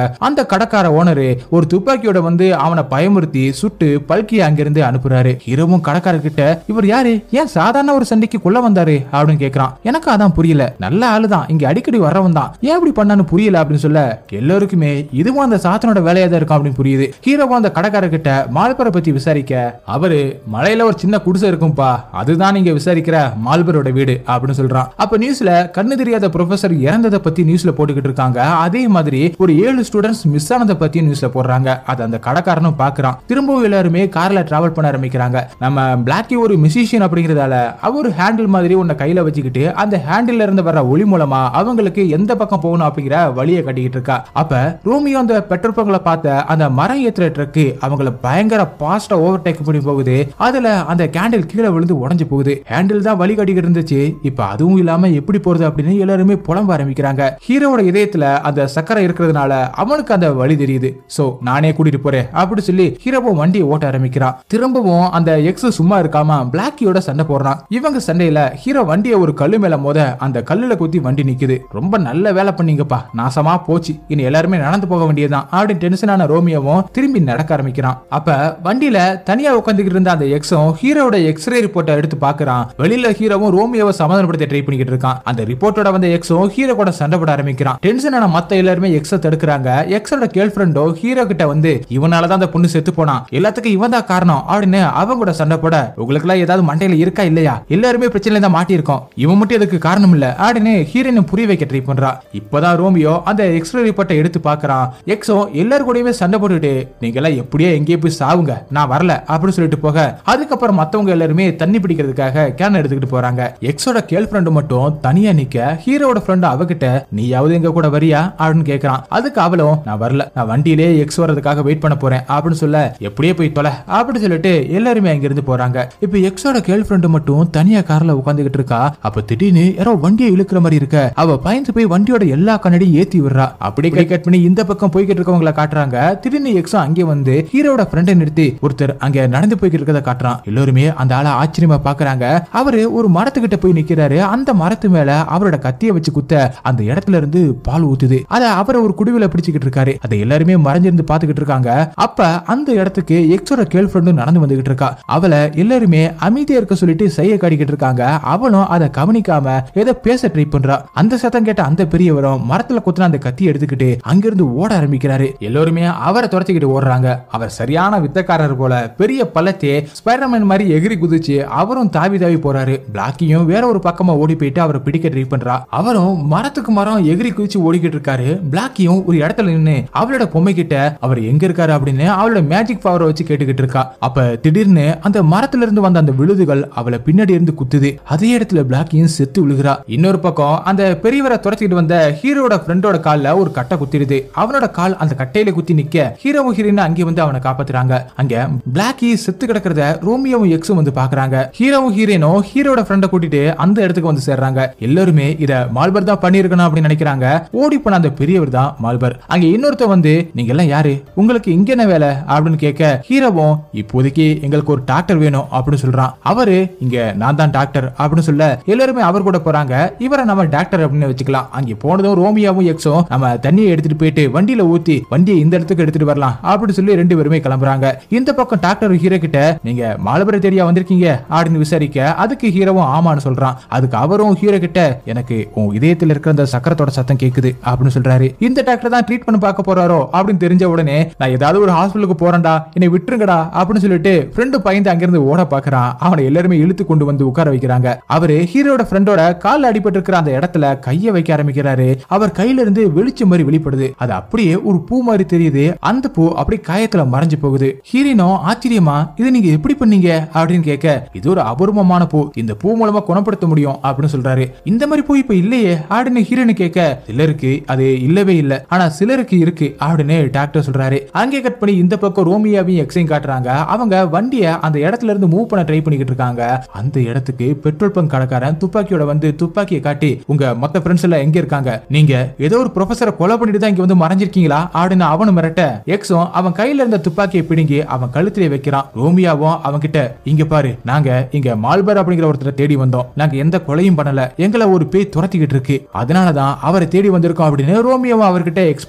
அந்த கடைக்கார ஓனரு ஒரு துப்பாக்கியோட வந்து அவனை பயமுறுத்தி சுட்டு பல்கி அங்கிருந்து அனுப்புறாரு ஹீரோவும் கடைக்காரர் கிட்ட இவர் யாரு ஏன் சாதாரண ஒரு சண்டைக்கு கொல்ல வந்தாரு அப்படின்னு கேக்குறான் எனக்கு அதான் புரியல நல்ல ஆளுதான் இங்க அடிக்கடி வரவன் தான் ஏன் இப்படி பண்ணான்னு புரியல அப்படின்னு சொல்ல எல்லாருக்குமே இதுவும் அந்த சாத்தனோட வேலையா தான் இருக்கும் அப்படின்னு புரியுது ஹீரோவும் அந்த கடைக்காரர் கிட்ட மால்பரை பத்தி விசாரிக்க அவரு மலையில ஒரு சின்ன குடிசை இருக்கும்பா அதுதான் நீங்க விசாரிக்கிற மால்பரோட வீடு அப்படின்னு சொல்றான் அப்ப நியூஸ்ல கண்ணு தெரியாத ப்ரொஃபசர் இறந்ததை பத்தி நியூஸ்ல போட்டுக்கிட்டு இருக்காங்க அதே மாதிரி ஒரு ஏழு ஸ்டூடெண்ட்ஸ் மிஸ் ஆனதை பத்தி நியூஸ்ல போடுறாங்க அது அந்த கடைக்காரனும் பாக்குறான் திரும்பவும் எல்லாருமே கார்ல டிராவல் பண்ண ஆரம்பிக்கிறாங்க நம்ம பிளாக்கி ஒரு மியூசிஷியன் அப்படிங்கறதால அவர் ஹேண்டில் மாதிரி உன்னை கையில வச்சுக்கிட்டு அந்த ஹேண்டில் இருந்து வர ஒளி மூலமா அவங்களுக்கு எந்த பக்கம் போகணும் அப்படிங்கிற வழியை கட்டிக்கிட்டு இருக்கா அப்ப ரோமியோ அந்த பெட்ரோல் பங்களை பார்த்த அந்த மரம் ஏத்துற ட்ரக்கு அவங்கள பயங்கர பாஸ்டா ஓவர் டேக் பண்ணி போகுது அதுல அந்த கேண்டில் கீழே விழுந்து உடைஞ்சு போகுது ஹேண்டில் தான் வழி கட்டிக்கிட்டு இருந்துச்சு இப்ப அதுவும் இல்லாம எப்படி போறது அப்படின்னு எல்லாருமே புலம்ப ஆரம்பிக்கிறாங்க ஹீரோவோட இதயத்துல அந்த சக்கரை இருக்கிறதுனால அவனுக்கு அந்த வழி தெரியுது சோ நானே கூட்டிட்டு போறேன் அப்படி சொல்லி ஹீரோவும் வண்டியை ஓட்ட ஆரம்பிக்கிறான் திரும்பவும் அந்த எக்ஸ் சும்மா இருக்காம பிளாக்கியோட சண்டை போடுறான் இவங்க சண்டையில ஹீரோ வண்டியை ஒரு கல்லு மேல மோத அந்த கல்லுல குத்தி வண்டி நிக்குது ரொம்ப நல்ல வேலை பண்ணீங்கப்பா நாசமா போச்சு இனி எல்லாருமே நடந்து போக வேண்டியதுதான் அப்படின்னு டென்ஷனான ரோமியோவும் திரும்பி நடக்க ஆரம்பிக்கிறான் அப்ப வண்டியில தனியா உட்காந்துக்கிட்டு இருந்த அந்த எக்ஸும் ஹீரோட எக்ஸ்ரே ரிப்போர்ட்டை எடுத்து பாக்குறான் வெளியில ஹீரோவும் ரோமியோவை சமாதானப்படுத்த ட்ரை பண்ணிக்கிட்டு இருக்கான் அந்த ரிப்போர்ட்டோட வந்த எக்ஸும் ஹீரோ கூட சண்டை போட ஆரம்பிக்கிறான் டென்ஷனான மத்த எல்லாருமே எக்ஸ தடுக்கிறாங்க எக்ஸோட கேர்ள் ஃப்ரெண்டோ ஹீரோ கிட்ட வந்து இவனாலதான் அந்த பொண்ணு செத்து போனான் எல்லாத்துக்கும் இவன் தான் காரணம் அப்படின்னு அவங்க கூட சண்டை போட உங்களுக்கு எல்லாம் ஏதாவது மண்டையில இருக்கா இல்லையா எல்லாருமே பிரச்சனையில தான் மாட்டியிருக்கோம் இவன் மட்டும் அதுக்கு காரணம் இல்ல அப்படின்னு ஹீரோயின் புரிய வைக்க ட்ரை பண்றா இப்பதான் ரோமியோ அந்த எக்ஸ்ரே ரிப்போர்ட்டை எடுத்து பாக்குறான் எக்ஸோ எல்லாரு கூடயுமே சண்டை போட்டுட்டு நீங்க எல்லாம் எப்படியோ எங்கேயே போய் சாவுங்க நான் வரல அப்படின்னு சொல்லிட்டு போக அதுக்கப்புறம் மத்தவங்க எல்லாருமே தண்ணி பிடிக்கிறதுக்காக கேன் எடுத்துக்கிட்டு போறாங்க எக்ஸோட கேர்ள் ஃப்ரெண்டு மட்டும் தனியா நிக்க ஹீரோட ஃப்ரெண்டு அவகிட்ட நீயாவது எங்க கூட வரியா அப்படின்னு கேக்குறான் அதுக்கு அவளும் நான் வரல நான் வண்டியிலே எக்ஸ் வர்றதுக்காக வெயிட் பண்ண போறேன் அப்படின்னு சொல்ல எப்படியே போய் தொலை அப்படின்னு சொல்லிட்டு எல்லாருமே அங்க இருந்து போறாங்க இப்ப எக்ஸோட கேர்ள் ஃப்ரெண்டு மட்டும் தனியா கார்ல உட்காந்துக்கிட்டு இருக்கா அப்ப திடீர்னு யாரோ வண்டியை இழுக்கிற மாதிரி இருக்க அவ பயந்து போய் வண்டியோட எல்லா கண்ணடியும் ஏத்தி விடுறா அப்படியே கை கட் பண்ணி இந்த பக்கம் போய்கிட்டு இருக்கவங்கள காட்டுறாங்க திடீர்னு எக்ஸோ அங்கே வந்து ஹீரோட ஃப்ரெண்டை நிறுத்தி ஒருத்தர் அங்க நடந்து போய்கிட்டு இருக்கத காட்டுறான் எல்லாருமே அந்த ஆளை ஆச்சரியமா பாக்குறாங்க அவரு ஒரு மரத்துக்கிட்ட போய் நிக்கிறாரு அந்த மரத்து மேல அவரோட கத்திய வச்சு குத்த அந்த இடத்துல இருந்து பால் ஊத்துது அத அவரை ஒரு குடுவில பிடிச்சுக்கிட்டு இருக்காரு அதை எல்லாருமே மறைஞ்சிருந்து பாத்துக்கிட்டு இருக்காங்க அப்ப அந்த இடத்துக்கு எக்ஸோட கேர்ள் ஃப்ரெண்டும் நடந்து வந்துகிட்டு இருக்கா அவளை எல்லாருமே அமைதியா இருக்க சொல்லிட்டு செய்ய காட்டிக்கிட்டு இருக்காங்க அவளும் அதை கவனிக்காம ஏதோ பேச ட்ரை பண்றா அந்த சத்தம் கேட்ட அந்த பெரியவரும் மரத்துல குத்துன அந்த கத்தி எடுத்துக்கிட்டு அங்கிருந்து ஓட ஆரம்பிக்கிறாரு எல்லாருமே அவரை துரத்திக்கிட்டு ஓடுறாங்க அவர் சரியான வித்தக்காரர் போல பெரிய பள்ளத்தே ஸ்பைடர்மேன் மாதிரி எகிரி குதிச்சு அவரும் தாவி தாவி போறாரு பிளாக்கியும் வேற ஒரு பக்கமா ஓடி போயிட்டு அவரை பிடிக்க ட்ரை பண்றா அவரும் மரத்துக்கு மரம் எகிரி குதிச்சு ஓடிக்கிட்டு இருக்காரு பிளாக்கியும் ஒரு இடத்துல நின்னு அவளோட பொம்மை கிட்ட அவர் எங்க இருக்காரு அப்படின்னு அவளோட மேஜிக் பவரை வச்சு கேட்டுக்கிட்டு இருக்கா அப்ப திடீர்னு அந்த மரத்துல இருந்து வந்த அந்த விழுதுகள் அவளை பின்னாடி இருந்து குத்துது அதே இடத்துல பிளாக்கியும் செத்து விழுகிறா இன்னொரு பக்கம் அந்த பெரியவரை துரத்திக்கிட்டு வந்த ஹீரோட ஃப்ரெண்டோட கால்ல ஒரு கட்டை குத்திடுது அவனோட கால் அந்த கட்டையில குத்தி நிக்க ஹீரோவும் ஹீரோயின் அங்கே வந்து அவனை காப்பாத்துறாங்க அங்க பிளாக்கி செத்து கிடக்கிறத ரோமியோவும் எக்ஸும் வந்து பாக்குறாங்க ஹீரோவும் ஹீரோயினும் ஹீரோட ஃப்ரெண்டை கூட்டிட்டு அந்த இடத்துக்கு வந்து சேர்றாங்க எல்லாருமே இத மால்பர் தான் பண்ணிருக்கணும் அப்படின்னு நினைக்கிறாங்க ஓடி போன அந்த பெரியவர் தான் மால்பர் அங்க இன்னொருத்த வந்து நீங்க எல்லாம் யாரு உங்களுக்கு இங்க என்ன வேலை அப்படின்னு கேட்க ஹீரோவும் இப்போதைக்கு எங்களுக்கு ஒரு டாக்டர் வேணும் அப்படின்னு சொல்றான் அவரு இங்க நான் தான் டாக்டர் அப்படின்னு சொல்ல எல்லாருமே அவர் கூட போறாங்க இவரை நம்ம டாக்டர் அப்படின்னு வச்சுக்கலாம் அங்கே போனதும் ரோமியாவும் எக்ஸும் நம்ம தண்ணியை எடுத்துட்டு போயிட்டு வண்டியில ஊத்தி வண்டியை இந்த இடத்துக்கு எடுத்துட்டு வரலாம் அப்படின்னு சொல்லி ரெண்டு பேருமே கிளம்புறாங்க இந்த பக்கம் டாக்டர் ஹீரோ கிட்ட நீங்க மாலபுர தேடியா வந்திருக்கீங்க அப்படின்னு விசாரிக்க அதுக்கு ஹீரோவும் ஆமான்னு சொல்றான் அதுக்கு அவரும் ஹீரோ கிட்ட எனக்கு உன் இதயத்தில் இருக்கிற அந்த சக்கரத்தோட சத்தம் கேக்குது அப்படின்னு சொல்றாரு இந்த டாக்டர் தான் ட்ரீட் பண்ண பார்க்க போறாரோ அப்படின்னு தெரிஞ்ச உடனே நான் ஏதாவது ஒரு ஹாஸ்பிட்டலுக்கு போறேன்டா என்னை விட்டுருங்கடா அப்படின்னு சொல்லிட்டு ஃப்ரெண்டு பயந்து அங்கிருந்து ஓட பாக்குறான் அவனை எல்லாருமே இழுத்து கொண்டு வந்து உட்கார வைக்கிறாங்க அவரு ஹீரோட ஃப்ரெண்டோட கால்ல அடிபட்டு இருக்கிற அந்த இடத்துல கைய வைக்க ஆரம்பிக்கிறாரு அவர் கையில இருந்து வெளிச்சம் மாதிரி வெளிப்படுது அது அப்படியே ஒரு பூ மாதிரி தெரியுது அந்த பூ அப்படியே காயத்துல மறைஞ்சு போகுது ஹீரோயினும் ஆச்சரியமா இது நீங்க எப்படி பண்ணீங்க அப்படின்னு கேட்க இது ஒரு அபூர்வமான பூ இந்த பூ மூலமா குணப்படுத்த முடியும் அப்படின்னு சொல்றாரு இந்த மாதிரி பூ இப்ப இல்லையே அப்படின்னு ஹீரோனு கேட்க சிலருக்கு அது இல்லவே இல்ல ஆனா சிலருக்கு இருக்கு அப்படின்னு டாக்டர் சொல்றாரு அங்கே கட் பண்ணி இந்த பக்கம் ரோமியாவையும் எக்ஸையும் காட்டுறாங்க அவங்க வண்டிய அந்த இடத்துல இருந்து மூவ் பண்ண ட்ரை பண்ணிக்கிட்டு இருக்காங்க அந்த இடத்துக்கு பெட்ரோல் பங்க் கடைக்காரன் துப்பாக்கியோட வந்து துப்பாக்கியை காட்டி உங்க மத்த ஃப்ரெண்ட்ஸ் எல்லாம் எங்க இருக்காங்க நீங்க ஏதோ ஒரு ப்ரொஃபசரை கொலை பண்ணிட்டு தான் இங்க வந்து மறைஞ்சிருக்கீங்களா அப்படின்னு அவனு மிரட்ட எக்ஸும் அவன் கையில இருந்த துப்பாக்கியை பிடுங்கி அவன் கழுத்திலே வைக்கிறான் ரோமியாவும் அவன் கிட்ட இங்க பாரு நாங்க இங்க மால்பர் அப்படிங்கிற ஒருத்தரை தேடி வந்தோம் நாங்க எந்த கொலையும் பண்ணல எங்களை ஒரு பேய் துரத்திக்கிட்டு இருக்கு அதனாலதான் அவரை தேடி வந்திருக்கோம் அப்படின்னு ரோமியோவும் அவர்கிட்ட எக்ஸ்பிளைன்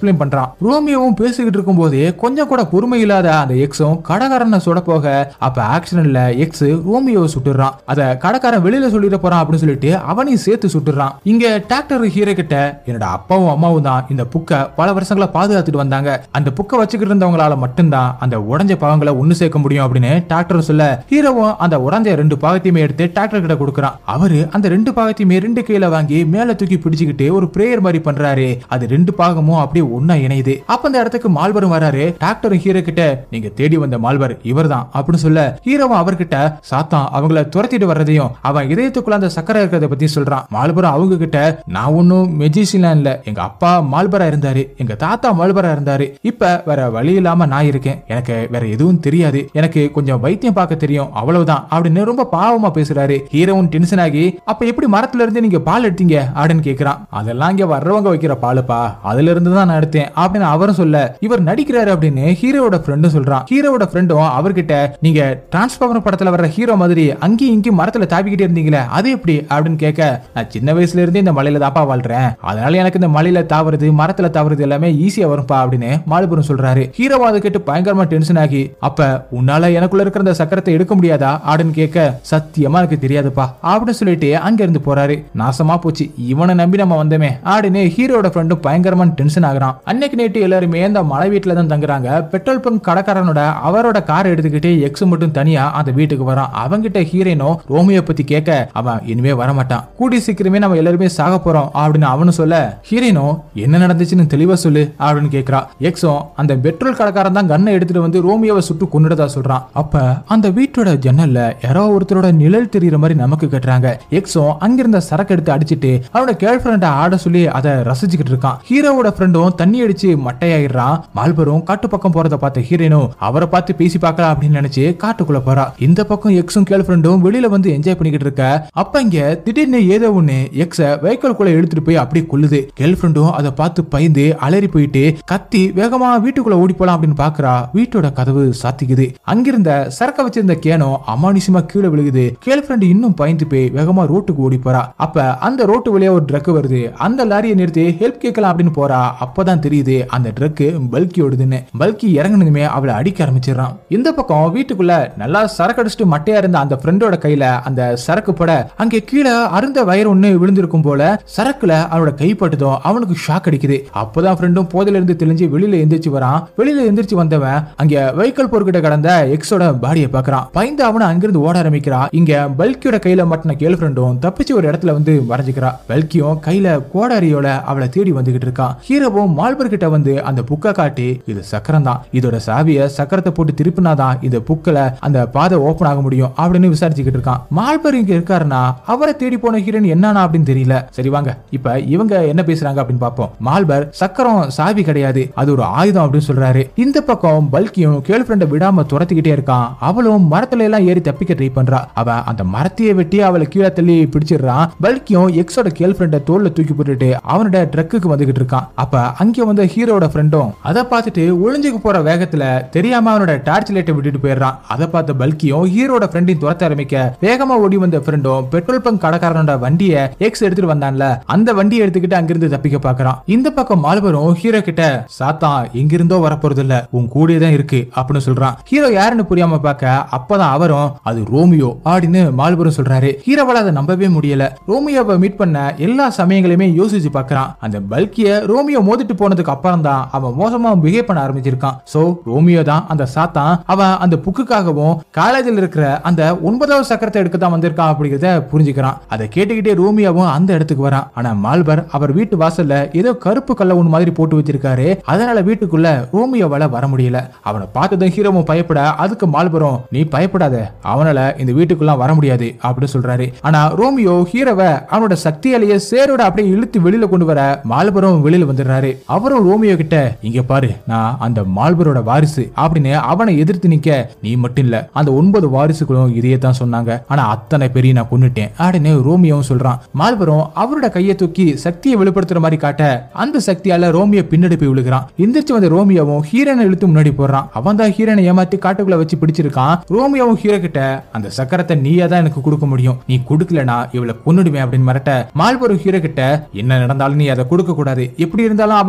எக்ஸ்பிளைன் பண்றான் ரோமியோவும் பேசிக்கிட்டு இருக்கும் போதே கொஞ்சம் கூட பொறுமை இல்லாத அந்த எக்ஸும் கடைக்காரனை சுட போக அப்ப ஆக்சிடென்ட்ல எக்ஸ் ரோமியோவை சுட்டுறான் அத கடைக்காரன் வெளியில சொல்லிட போறான் அப்படின்னு சொல்லிட்டு அவனையும் சேர்த்து சுட்டுறான் இங்க டாக்டர் ஹீரோ கிட்ட என்னோட அப்பாவும் அம்மாவும் தான் இந்த புக்கை பல வருஷங்களா பாதுகாத்துட்டு வந்தாங்க அந்த புக்கை வச்சுக்கிட்டு இருந்தவங்களால மட்டும்தான் அந்த உடஞ்ச பாகங்களை ஒண்ணு சேர்க்க முடியும் அப்படின்னு டாக்டர் சொல்ல ஹீரோவும் அந்த உடஞ்ச ரெண்டு பாகத்தையுமே எடுத்து டாக்டர் கிட்ட கொடுக்குறான் அவரு அந்த ரெண்டு பாகத்தையுமே ரெண்டு கையில வாங்கி மேல தூக்கி பிடிச்சுக்கிட்டு ஒரு பிரேயர் மாதிரி பண்றாரு அது ரெண்டு பாகமும் அப்படியே ஒண்ணா இணையுது அப்ப அந்த இடத்துக்கு மால்பரும் வராரு டாக்டர் ஹீரோ கிட்ட நீங்க தேடி வந்த மால்பர் இவர்தான் அப்படின்னு சொல்ல ஹீரோவும் அவர்கிட்ட சாத்தான் அவங்கள துரத்திட்டு வர்றதையும் அவன் இதயத்துக்குள்ள அந்த சக்கரை இருக்கிறத பத்தி சொல்றான் மால்பரம் அவங்க கிட்ட நான் ஒன்னும் மெஜிஷியன்லாம் இல்ல எங்க அப்பா மால்பரா இருந்தாரு எங்க தாத்தா மால்பரா இருந்தாரு இப்ப வேற வழி இல்லாம நான் இருக்கேன் எனக்கு வேற எதுவும் தெரியாது எனக்கு கொஞ்சம் வைத்தியம் பார்க்க தெரியும் அவ்வளவுதான் அப்படின்னு ரொம்ப பாவமா பேசுறாரு ஹீரோவும் டென்ஷன் ஆகி அப்ப எப்படி மரத்துல இருந்து நீங்க பால் எடுத்தீங்க அப்படின்னு கேக்குறான் அதெல்லாம் இங்க வர்றவங்க வைக்கிற பாலுப்பா அதுல இருந்து தான் நான் எடுத்தேன் அப்படின்னு அவரும் சொல்ல இவர் நடிக்கிறாரு அப்படின்னு ஹீரோவோட ஃப்ரெண்டும் சொல்றான் ஹீரோவோட ஃப்ரெண்டும் அவர்கிட்ட நீங்க டிரான்ஸ்பார்மர் படத்துல வர்ற ஹீரோ மாதிரி அங்கேயும் இங்கேயும் மரத்துல தாவிக்கிட்டே இருந்தீங்களே அது எப்படி அப்படின்னு கேட்க நான் சின்ன வயசுல இருந்தே இந்த மலையில தாப்பா வாழ்றேன் அதனால எனக்கு இந்த மலையில தாவறது மரத்துல தாவறது எல்லாமே ஈஸியா வரும்பா அப்படின்னு மாலுபுரம் சொல்றாரு ஹீரோவா அதை கேட்டு பயங்கரமா டென்ஷன் ஆகி அப்ப உன்னால எனக்குள்ள இருக்கிற அந்த சக்கரத்தை எடுக்க முடியாதா அப்படின்னு கேட்க சத்தியமா எனக்கு தெரியாதுப்பா அப்படின்னு சொல்லிட்டு அங்க இருந்து போறாரு நாசமா போச்சு இவனை நம்பி நம்ம வந்தோமே அப்படின்னு ஹீரோட ஃப்ரெண்டும் பயங்கரமா டென்ஷன் ஆகுறான் அன்னைக்கு நேற்று எல்லாருமே அந்த மலை வீட்டுல தான் தங்குறாங்க பெட்ரோல் பங்க் கடைக்காரனோட அவரோட கார் எடுத்துக்கிட்டு எக்ஸ் மட்டும் தனியா அந்த வீட்டுக்கு வரான் அவங்கிட்ட ஹீரோயினோ ரோமியோ பத்தி கேட்க அவன் இனிமே வரமாட்டான் கூடி சீக்கிரமே நம்ம எல்லாருமே சாக போறோம் அப்படின்னு அவனு சொல்ல ஹீரோயினோ என்ன நடந்துச்சுன்னு தெளிவா சொல்லு அப்படின்னு கேக்குறா எக்ஸும் அந்த பெட்ரோல் கடைக்காரன் தான் கண்ணை எடுத்துட்டு வந்து ரோமியோவை சுட்டு கொண்டுடதா சொல்றான் அப்ப அந்த வீட்டோட ஜன்னல்ல யாரோ ஒருத்தரோட நிழல் தெரியுற மாதிரி நமக்கு கட்டுறாங்க எக்ஸும் அங்கிருந்த சரக்கு எடுத்து அடிச்சிட்டு அவனோட கேர்ள் ஃப்ரெண்ட ஆட சொல்லி அதை ரசிச்சுக்கிட்டு இருக்கான் ஹீரோவோட ஃப்ரெண்டும் தண்ணி அடிச்சு மட்டையாயிடுறான் மால்பரும் காட்டு பக்கம் போறத பார்த்த ஹீரோனும் அவரை பார்த்து பேசி பார்க்கலாம் அப்படின்னு நினைச்சு காட்டுக்குள்ள போறா இந்த பக்கம் எக்ஸும் கேர்ள் ஃப்ரெண்டும் வெளியில வந்து என்ஜாய் பண்ணிக்கிட்டு இருக்க அப்ப இங்க திடீர்னு ஏதோ ஒண்ணு எக்ஸ வெஹிக்கிள்குள்ள எடுத்துட்டு போய் அப்படியே கொல்லுது கேர்ள் ஃப்ரெண்டும் அதை பார்த்து பயந்து அலறி போயிட்டு கத்தி வேகமா வீட்டுக்குள்ள ஓடி போலாம் அப்படின்னு பாக்குறா வீட்டோட கதவு சாத்திக்குது அங்கிருந்த சரக்க வச்சிருந்த கேனோ அமானுஷமா கீழே விழுகுது கேர்ள் ஃப்ரெண்ட் இன்னும் பயந்து போய் வேகமா ரோட்டுக்கு ஓடி போறா அப்ப அந்த ரோட்டு வழியா ஒரு ட்ரக் வருது அந்த லாரியை நிறுத்தி ஹெல்ப் கேட்கலாம் அப்படின்னு போறா அப்பதான் தெரியுது அந்த ட்ரக் பல்கி ஓடுதுன்னு பல்கி இறங்குனதுமே அவளை அடிக்க ஆரம்பிச்சிடறான் இந்த பக்கம் வீட்டுக்குள்ள நல்லா சரக்கு அடிச்சுட்டு மட்டையா இருந்த அந்த ஃப்ரெண்டோட கையில அந்த சரக்கு பட அங்கே கீழே அருந்த வயர் ஒண்ணு விழுந்திருக்கும் போல சரக்குல அவனோட கை பட்டதும் அவனுக்கு ஷாக் அடிக்குது அப்பதான் ஃப்ரெண்டும் போதையில இருந்து தெளிஞ்சு வெளியில எந்திரிச்சு வரான் வெளியில எந்திரிச்சு வந்தவன் அங்க வெஹிக்கல் பொருட்கிட்ட கடந்த எக்ஸோட பாடியை பாக்குறான் பயந்து அவனை அங்கிருந்து ஓட ஆரம்பிக்கிறான் இங்க பல்கியோட கையில மாட்டின கேர்ள் ஃப்ரெண்டும் தப்பிச்சு ஒரு இடத்துல வந்து மறைஞ்சுக்கிறா பல்கியும் கையில கோடாரியோட அவளை தேடி வந்துகிட்டு இருக்கான் ஹீரோவும் மால்பர் கிட்ட வந்து அந்த புக்கை காட்டி இது சக்கரம் தான் இதோட சாவிய சக்கரத்தை போட்டு திருப்பினாதான் இந்த புக்கில் அந்த பாதை ஓபன் ஆக முடியும் அப்படின்னு விசாரிச்சுக்கிட்டு இருக்கான் மால்பர் இங்க இருக்காருன்னா அவரை தேடி போன ஹீரோன் என்னன்னா அப்படின்னு தெரியல சரி வாங்க இப்ப இவங்க என்ன பேசுறாங்க அப்படின்னு பார்ப்போம் மால்பர் சக்கரம் சாவி கிடையாது அது ஒரு ஆயுதம் அப்படின்னு சொல்றாரு இந்த பக்கம் பல்கியும் கேர்ள் ஃப்ரெண்டை விடாம துரத்திக்கிட்டே இருக்கான் அவளும் மரத்துல எல்லாம் ஏறி தப்பிக்க ட்ரை பண்றா அவ அந்த மரத்தையே வெட்டி அவளை கீழே தள்ளி பிடிச்சிடுறான் பல்கியும் எக்ஸோட கேர்ள் ஃப்ரெண்டை தோல்ல தூக்கி போட்டுட்டு அவனோட ட்ரக்குக்கு வந்துகிட்டு இருக்கான் அப்ப அங்க வந்த ஹீரோட ஃப்ரெண்டும் அதை பார்த்துட்டு ஒளிஞ்சுக்கு போற வேகத்துல தெரியாம அவனோட டார்ச் லைட்டை விட்டுட்டு போயிடுறான் அதை பார்த்த பல்கியும் ஹீரோட ஃப்ரெண்டையும் துரத்த ஆரம்பிக்க வேகமா ஓடி வந்த ஃப்ரெண்டும் பெட்ரோல் பங்க் கடைக்காரனோட வண்டியை எக்ஸ் எடுத்துட்டு வந்தான்ல அந்த வண்டியை எடுத்துக்கிட்டு அங்கிருந்து தப்பிக்க பாக்குறான் இந்த பக்கம் மால்பரும் ஹீரோ கிட்ட சாத்தான் எங்கிருந்தோ வரப்போறது இல்ல உன் கூடயே தான் இருக்கு அப்படின்னு சொல்றான் ஹீரோ யாருன்னு புரியாம பார்க்க அப்பதான் அவரும் அது ரோமியோ அப்படின்னு மால்பரும் சொல்றாரு ஹீரோவால அதை நம்பவே முடியல ரோமியோவை மீட் பண்ண எல்லா சமயங்களையுமே யோசிச்சு பார்க்கறான் அந்த பல்கிய ரோமியோ மோதிட்டு போனதுக்கு அப்புறம் தான் அவன் மோசமா பிஹேவ் பண்ண ஆரம்பிச்சிருக்கான் சோ ரோமியோ தான் அந்த சாத்தான் அவன் அந்த புக்குக்காகவும் காலேஜில் இருக்கிற அந்த ஒன்பதாவது சக்கரத்தை எடுக்க தான் வந்திருக்கான் அப்படிங்கிறத புரிஞ்சுக்கிறான் அதை கேட்டுக்கிட்டே ரோமியோவும் அந்த இடத்துக்கு வரான் ஆனா மால்பர் அவர் வீட்டு வாசல்ல ஏதோ கருப்பு கல்ல ஒண்ணு மாதிரி போட்டு வச்சிருக்காரு அதனால வீட்டுக்குள்ள ரோமியோவால வர முடியல அவனை பார்த்ததும் ஹீரோவும் பயப்பட அதுக்கு மால்பரும் நீ பயப்படாத அவனால இந்த வீட்டுக்குள்ள வர முடியாது அப்படின்னு சொல்றாரு ஆனா ரோமியோ ஹீரோவை அவனோட சக்தியாலேயே சேரோட அப்படியே இழுத்து வெளியில கொண்டு வர மால்பரும் வெளியில வந்துடுறாரு அவரும் ரோமியோ கிட்ட இங்க பாரு நான் அந்த மால்பரோட வாரிசு அப்படின்னு அவனை எதிர்த்து நிக்க நீ மட்டும் இல்ல அந்த ஒன்பது வாரிசுகளும் இதையே தான் சொன்னாங்க ஆனா அத்தனை பேரையும் நான் கொன்னுட்டேன் அப்படின்னு ரோமியோவும் சொல்றான் மால்பரும் அவரோட கையை தூக்கி சக்தியை வெளிப்படுத்துற மாதிரி காட்ட அந்த சக்தியால ரோமியோ பின்னாடி போய் விழுகிறான் எந்திரிச்சு வந்த ரோமியோவும் ஹீரோனை இழுத்து முன்னாடி போடுறான் அவன் தான் ஹீரோனை ஏமாத்தி காட்டுக்குள்ள வச்சு பிடிச்சிருக்கான் ரோமியோவும் ஹீரோ கிட்ட அந்த சக்கரத்தை நீயா தான் எனக்கு கொடுக்க முடியும் நீ கொடுக்கலனா இவளை கொன்னுடுவேன் அப்படின்னு மிரட்ட மால்பரும் ஹீரோ கிட்ட என்ன நடந்தாலும் நீ அதை கொடுக்க கூடாது எப்படி இருந்தாலும் அவன்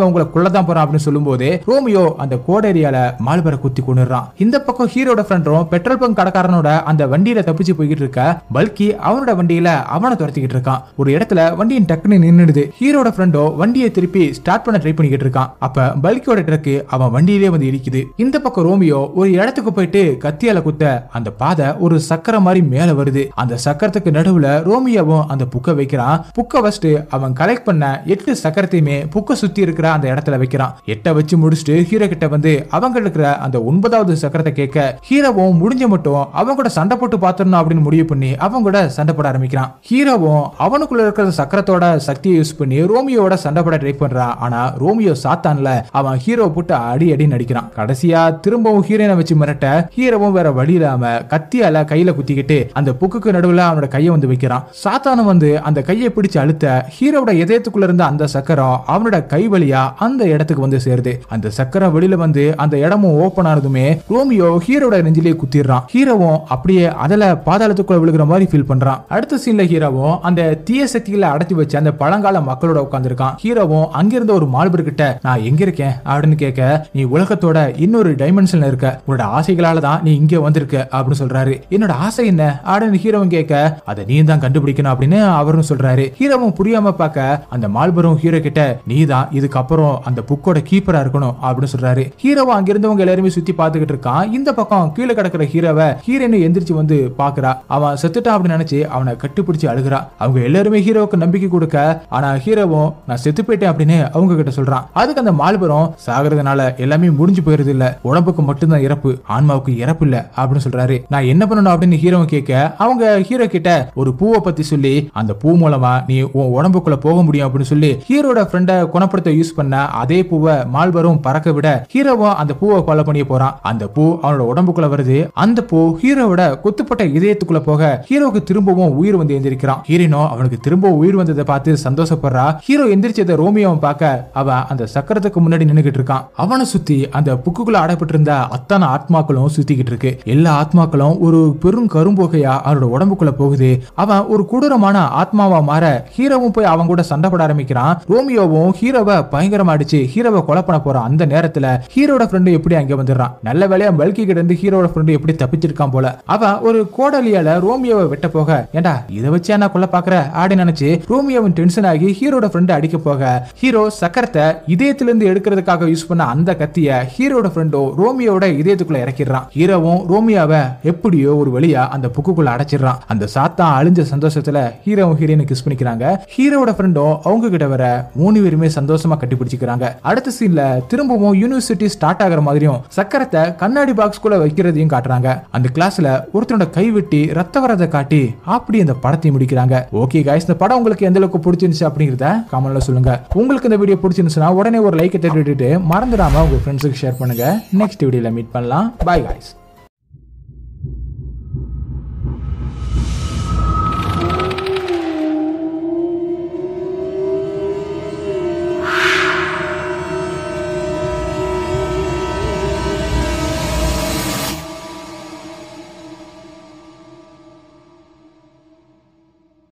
அவன் உங்களை கொல்லதான் போறான் அப்படின்னு சொல்லும்போது ரோமியோ அந்த கோடேரியால மால்பரை குத்தி கொண்டுறான் இந்த பக்கம் ஹீரோட ஃப்ரெண்டும் பெட்ரோல் பங்க் கடைக்காரனோட அந்த வண்டியில தப்பிச்சு போய்கிட்டு இருக்க பல்கி அவனோட வண்டியில அவனை துரத்திக்கிட்டு இருக்கான் ஒரு இடத்துல வண்டியின் டக்குன்னு நின்னுடுது ஹீரோட ஃப்ரெண்டோ வண்டியை திருப்பி ஸ்டார்ட் பண்ண ட்ரை பண்ணிக்கிட்டு இருக்கான் அப்ப பல்கியோட ட்ரக்கு அவன் வண்டியிலே வந்து இடிக்குது இந்த பக்கம் ரோமியோ ஒரு இடத்துக்கு போயிட்டு கத்தியால குத்த அந்த பாதை ஒரு சக்கரம் மாதிரி மேல வருது அந்த சக்கரத்துக்கு நடுவுல ரோமியோவும் அந்த புக்கை வைக்கிறான் புக்கை வச்சுட்டு அவன் கலெக்ட் பண்ண எட்டு சக்கரத்தையுமே புக்கை சுத்தி இருக்கிற அந்த இடத்துல வைக்கிறான் எட்டை வச்சு முடிச்சுட்டு ஹீரோ கிட்ட வந்து அவங்க இருக்கிற அந்த ஒன்பதாவது சக்கரத்தை கேட்க ஹீரோவும் முடிஞ்ச மட்டும் அவங்க கூட சண்டை போட்டு பாத்துடணும் அப்படின்னு முடிவு பண்ணி அவங்க கூட சண்டை போட ஆரம்பிக்கிறான் ஹீரோவும் அவனுக்குள்ள இருக்கிற சக்கரத்தோட சக்தியை யூஸ் பண்ணி ரோமியோட சண்டை போட ட்ரை பண்றான் ஆனா ரோமியோ சாத்தான்ல அவன் ஹீரோ போட்டு அடி அடி நடிக்கிறான் கடைசியா திரும்பவும் ஹீரோனை வச்சு மிரட்ட ஹீரோவும் வேற வழி இல்லாம கத்தியால கையில குத்திக்கிட்டு அந்த புக்குக்கு நடுவுல அவனோட கையை வந்து வைக்கிறான் சாத்தானும் வந்து அந்த கையை பிடிச்சு அழுத்த ஹீரோட இதயத்துக்குள்ள இருந்த அந்த சக்கரம் அவனோட கை வழியா அந்த இடத்துக்கு வந்து சேருது அந்த சக்கரம் வெளியில வந்து அந்த இடமும் ஓபன் ஆனதுமே ரோமியோ ஹீரோட நெஞ்சிலே குத்திடுறான் ஹீரோவும் அப்படியே அதுல பாதாளத்துக்குள்ள விழுகிற மாதிரி ஃபீல் பண்றான் அடுத்த சீன்ல ஹீரோவும் அந்த தீய சக்திகளை அடைச்சி வச்சு அந்த பழங்கால மக்களோட உட்காந்துருக்கான் ஹீரோவும் அங்கிருந்த ஒரு மால்பர் கிட்ட நான் எங்க இருக்கேன் அப்படின்னு கேட்க நீ உலகத்தோட இன்னொரு டைமென்ஷன்ல இருக்க உன்னோட ஆசைகளால தான் நீ இங்க வந்திருக்க அப்படின்னு சொல்றாரு என்னோட ஆசை என்ன அப்படின்னு ஹீரோவும் கேட்க அதை நீ தான் கண்டுபிடிக்கணும் அப்படின்னு அவரும் சொல்றாரு ஹீரோவும் புரியாம பார்க்க அந்த மால்பரும் ஹீரோ கிட்ட நீ தான் இதுக்கப்புறம் அந்த புக்கோட கீப்பரா இருக்கணும் அப்படின்னு சொல்றாரு ஹீரோவும் அங்கிருந்தவங்க எல்லாருமே சுத்தி பார்த்துக்கிட்டு இருக்கான் இந்த பக்கம் கீழே கிடக்குற ஹீரோவை ஹீரோயின் எந்திரிச்சு வந்து பாக்குறா அவன் செத்துட்டான் அப்படின்னு நினைச்சு அவனை கட்டுப்பிடிச்சு அழுகிறா அவங்க எல்லாருமே ஹீரோவுக்கு நம்பிக்கை கொடுக்க ஆனா ஹீரோவும் நான் செத்து போயிட்டேன் அப்படின்னு அவங்க கிட்ட சொல்றான் அதுக்கு அந்த மால்பரம் சாகிறதுனால எல்லாமே முடிஞ்சு போயிருது இல்ல உடம்புக்கு மட்டும்தான் இறப்பு ஆன்மாவுக்கு இறப்பு இல்ல அப்படின்னு சொல்றாரு நான் என்ன பண்ணணும் அப்படின்னு ஹீரோவை கேட்க அவங்க ஹீரோ கிட்ட ஒரு பூவை பத்தி சொல்லி அந்த பூ மூலமா நீ உன் உடம்புக்குள்ள போக முடியும் அப்படின்னு சொல்லி ஹீரோட ஃப்ரெண்ட குணப்படுத்த யூஸ் பண்ண அதே பூவை மால்பரும் பறக்க விட ஹீரோவும் அந்த பூவை கொலை பண்ணி போறான் அந்த பூ அவனோட உடம்புக்குள்ள வருது அந்த பூ ஹீரோவோட குத்துப்பட்ட இதயத்துக்குள்ள போக ஹீரோவுக்கு திரும்பவும் உயிர் வந்து எந்திரிக்கிறான் ஹீரோனோ அவனுக்கு திரும்ப உயிர் வந்ததை பார்த்து சந்தோஷப்படுறா ஹீரோ எந்திரிச்சதை ரோமியோவும் பார்க்க அவன் அந்த சக்கரத்துக்கு முன்னாடி நின்னுகிட்டு இருக்கான் அவனை சுத்தி அந்த புக்குக்குள்ள அடைப்பட்டு இருந்த அத்தனை ஆத்மாக்களும் சுத்திக்கிட்டு இருக்கு எல்லா ஆத்மாக்களும் ஒரு பெரும் கரும்புகையா அவனோட உடம்புக்குள்ள போகுது அவன் ஒரு கொடூரமான ஆத்மாவா மாற ஹீரோவும் போய் அவன் கூட சண்டை போட ஆரம்பிக்கிறான் ரோமியோவும் ஹீரோவை பயங்கரமா அடிச்சு ஹீரோவை கொலை பண்ண போற அந்த நேரத்துல ஹீரோட ஃப்ரெண்டு எப்படி அங்க வந்துடுறான் நல்ல வேலையா பல்கி கிட்ட இருந்து ஹீரோட ஃப்ரெண்டு எப்படி தப்பிச்சிருக்கான் போல அவன் ஒரு கோடலியால ரோமியோவை வெட்ட போக ஏண்டா இதை வச்சு என்ன கொல்ல பாக்குற அப்படின்னு நினைச்சு ரோமியோவின் டென்ஷன் ஆகி ஹீரோட ஃப்ரெண்டு அடிக்க போக ஹீரோ சக்கரத்தை இதயத்திலிருந்து எடுக்கிறதுக்காக யூஸ் பண்ண அந்த கத்திய ஹீரோட ஃப்ரெண்டோ ரோமியோட இதயத்துக்குள்ள இறக்கிடுறான் ஹீரோவும் ரோமியோவை எப்படியோ ஒரு வழியா அந்த புக்குக்குள்ள அடைச்சிடுறான் அந்த சாத்தான் அழிஞ்ச சந்தோஷத்துல ஹீரோவும் ஹீரோயினை கிஸ் பண்ணிக்கிறாங்க ஹீரோட ஃப்ரெண்டும் அவங்க கிட்ட வர மூணு பேருமே சந்தோஷமா கட்டி பிடிச்சிக்கிறாங்க அடுத்த சீன்ல திரும்பவும் யூனிவர்சிட்டி ஸ்டார்ட் ஆகுற மாதிரியும் சக்கரத்தை கண்ணாடி பாக்ஸ் குள்ள வைக்கிறதையும் காட்டுறாங்க அந்த கிளாஸ்ல ஒருத்தனோட கை வெட்டி ரத்த வரதை காட்டி அப்படி அந்த படத்தை முடிக்கிறாங்க ஓகே காய்ஸ் இந்த படம் உங்களுக்கு எந்த அளவுக்கு பிடிச்சிருந்துச்சு அப்படிங்கிறத கமெண்ட்ல சொல்லுங்க உங்களுக்கு இந்த வீடியோ பிடிச்சிருந்துச்சுன்னா உடனே ஒரு லைக்கை தட்டி விட்டுட்டு மறந்துடாம உங்க ஃப்ரெண்ட்ஸுக்கு ஷேர் பண்ணுங்க நெக்ஸ்ட் வீடியோல மீட் பண்ணலாம் பாய் காய்ஸ்